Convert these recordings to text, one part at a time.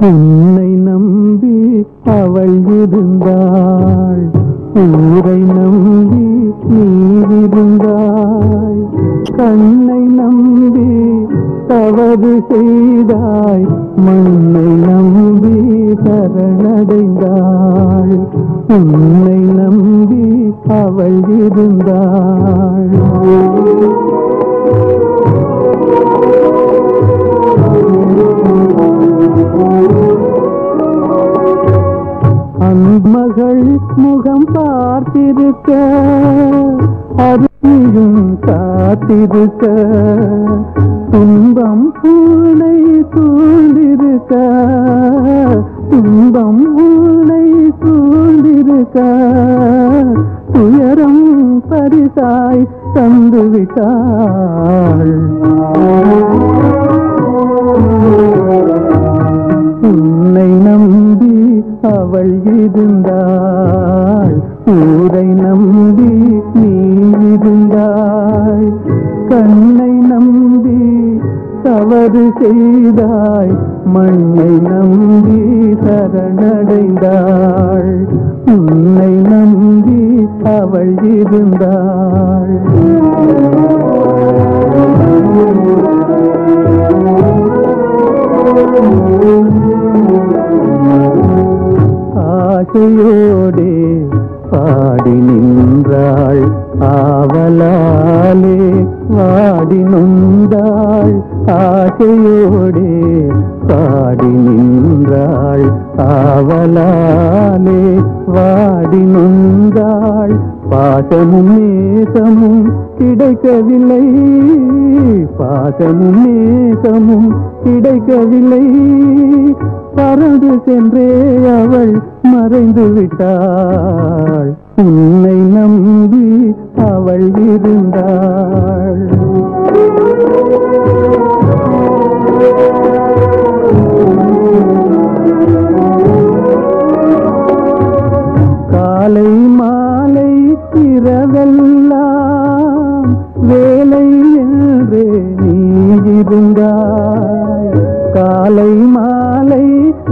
உன்னை நம்பி அவள் இருந்தாள் ஊரை நம்பி நீ இருந்தாய் கண்ணை நம்பி தவறு செய்தாய் மண்ணை நம்பி சரணடைந்தாள் உன்னை நம்பி அவள் இருந்தாள் அன்மகள் முகம் பார்த்திருக்க அருகிலும் காத்திருக்க துன்பம் பூனை சூழ்ந்திருக்க துன்பம் பூனை சூழ்ந்திருக்க துயரம் பரிசாய் தந்து விட்டாள் உன்னை நம்பி அவள் இருந்தாள் ஊரை நம்பி நீ இருந்தாய் கண்ணை நம்பி தவறு செய்தாய் மண்ணை நம்பி சரணடைந்தாள் உன்னை நம்பி அவள் இருந்தாள் ஆசையோடே பாடி நின்றாள் ஆவலாலே வாடி நொந்தாள் ஆசையோடே பாடி நின்றாள் ஆவலாலே வாடி நொந்தாள் பாசமும் நேசமும் கிடைக்கவில்லை பாசமும் நேசமும் கிடைக்கவில்லை பறந்து சென்றே அவள் மறைந்து விட்டாள் உன்னை நம்பி அவள் இருந்தாள் காலை மாலை இரவெல்லாம் வேலை என்றே நீ இருந்தாய் காலை மாலை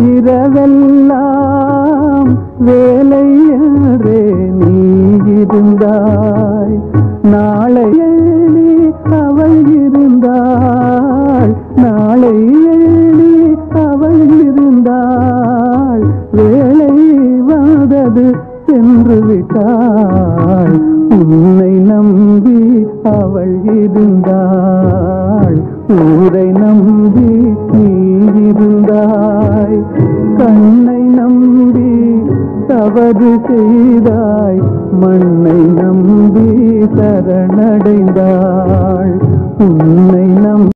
இரவெல்லாம் வேலை என்றே நீ இருந்தாய் நாளை எண்ணி அவள் இருந்தாள் நாளை எண்ணி அவள் இருந்தாள் வேலை வந்தது சென்று விட்டாள் உன்னை நம்பி அவள் இருந்தாள் ஊரை நம்பி நீ இருந்தாய் கண்ணை நம்பி தவறு செய்தாய் மண்ணை நம்பி சரணடைந்தாள் உன்னை